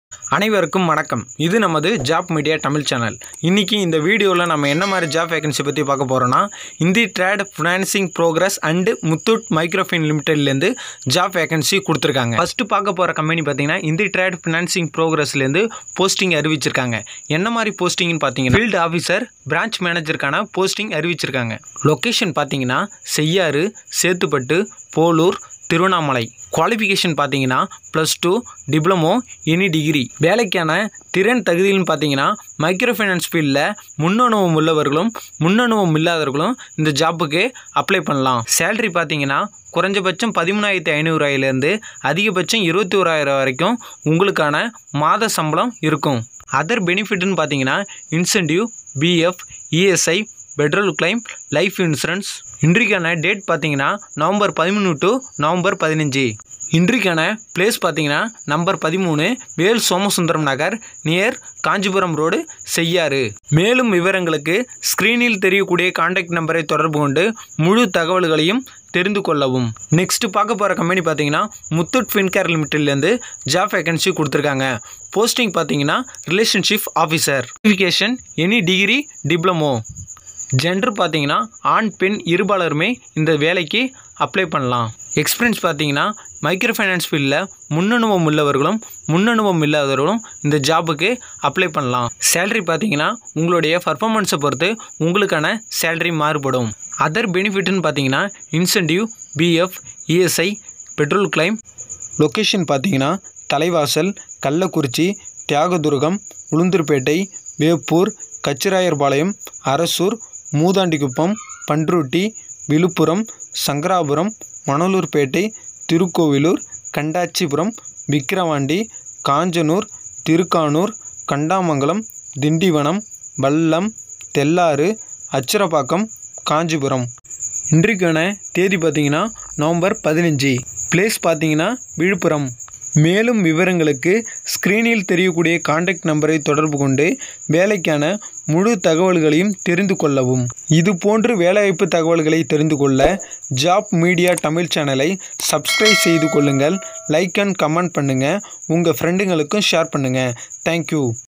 அனைவருக்கும் வணக்கம் இது நமது ஜாப் மீடியா தமிழ் சேனல் இன்றைக்கி இந்த வீடியோவில் நம்ம என்ன மாதிரி ஜாப் வேகன்சி பற்றி பார்க்க போகிறோன்னா Inditrade financing progress and Muthoot microfin லிமிடெட்லேருந்து ஜாப் வேகன்சி கொடுத்துருக்காங்க ஃபஸ்ட்டு பார்க்க போகிற கம்பெனி பார்த்தீங்கன்னா இந்தி ட்ரேட் ஃபினான்சிங் ப்ரோக்ரஸ்லேருந்து போஸ்டிங் அறிவிச்சிருக்காங்க என்ன மாதிரி போஸ்டிங்னு பார்த்தீங்கன்னா ஃபீல்டு ஆஃபீஸர் பிரான்ச் மேனேஜருக்கான போஸ்டிங் அறிவிச்சிருக்காங்க லொக்கேஷன் பார்த்தீங்கன்னா செய்யாறு சேத்துப்பட்டு போலூர் திருவண்ணாமலை குவாலிஃபிகேஷன் பார்த்தீங்கன்னா plus two diploma any degree வேலைக்கான திறன் தகுதின்னு பார்த்தீங்கன்னா மைக்ரோ ஃபைனான்ஸ் ஃபீல்டில் முன்னனுபவம் உள்ளவர்களும் முன்னனுபவம் இல்லாதவர்களும் இந்த ஜாப்புக்கு அப்ளை பண்ணலாம் சேலரி பார்த்தீங்கன்னா குறைஞ்சபட்சம் பதிமூணாயிரத்தி ஐநூறுரூவாயிலேருந்து அதிகபட்சம் இருபத்தி ஓராயிரம் வரைக்கும் உங்களுக்கான மாத சம்பளம் இருக்கும் அதர் பெனிஃபிட்னு பார்த்தீங்கன்னா incentive PF ESI petrol claim life insurance இன்றைக்கான டேட் பார்த்தீங்கன்னா நவம்பர் பதிமூணு டு நவம்பர் பதினஞ்சு இன்றைக்கான பிளேஸ் பார்த்தீங்கன்னா நம்பர் பதிமூணு வேல் சோமசுந்தரம் நகர் நியர் காஞ்சிபுரம் ரோடு செய்யாறு மேலும் விவரங்களுக்கு ஸ்க்ரீனில் தெரியக்கூடிய காண்டாக்ட் நம்பரை தொடர்பு கொண்டு முழு தகவல்களையும் தெரிந்து கொள்ளவும் நெக்ஸ்ட் பார்க்க போகிற கம்பெனி பார்த்தீங்கன்னா முத்தூட் ஃபின்கேர் லிமிட்டட்லேருந்து ஜாப் வேகன்சி கொடுத்துருக்காங்க போஸ்டிங் பார்த்தீங்கன்னா relationship officer qualification any degree diploma gender பார்த்தீங்கன்னா ஆண் பெண் இருபாலருமே இந்த வேலைக்கு அப்ளை பண்ணலாம் எக்ஸ்பீரியன்ஸ் பார்த்தீங்கன்னா மைக்ரோ ஃபைனான்ஸ் ஃபீல்டில் முன்னனுபவம் உள்ளவர்களும் முன்னனுபவம் இல்லாதவர்களும் இந்த ஜாபுக்கு அப்ளை பண்ணலாம் சேலரி பார்த்தீங்கன்னா உங்களுடைய பர்ஃபார்மன்ஸை பொறுத்து உங்களுக்கான சேலரி மாறுபடும் அதர் பெனிஃபிட்னு பார்த்தீங்கன்னா incentive PF ESI petrol claim location பார்த்தீங்கன்னா தலைவாசல் கள்ளக்குறிச்சி தியாகதுர்கம் உளுந்தூர்பேட்டை வேப்பூர் கச்சிராயர்பாளையம் அரசூர் மூதாண்டிக்குப்பம் பன்ருட்டி விழுப்புரம் சங்கராபுரம் மணலூர்பேட்டை திருக்கோவிலூர் கண்டாச்சிபுரம் விக்கிரவாண்டி காஞ்சனூர் திருக்கானூர் கண்டாமங்கலம் திண்டிவனம் வல்லம் தெல்லாறு அச்சிரப்பாக்கம் காஞ்சிபுரம் இன்றைக்கான தேதி பார்த்தீங்கன்னா நவம்பர் பதினஞ்சு பிளேஸ் பார்த்தீங்கன்னா விழுப்புரம் மேலும் விவரங்களுக்கு ஸ்க்ரீனில் தெரியக்கூடிய காண்டாக்ட் நம்பரை தொடர்பு கொண்டு வேலைக்கான முழு தகவல்களையும் தெரிந்து கொள்ளவும் இது போன்று வேலைவாய்ப்பு தகவல்களை தெரிந்து கொள்ள ஜாப் மீடியா தமிழ் சேனலை சப்ஸ்கிரைப் செய்து கொள்ளுங்கள் லைக் அண்ட் கமெண்ட் பண்ணுங்கள் உங்கள் ஃப்ரெண்டுங்களுக்கும் ஷேர் பண்ணுங்கள் தேங்க்யூ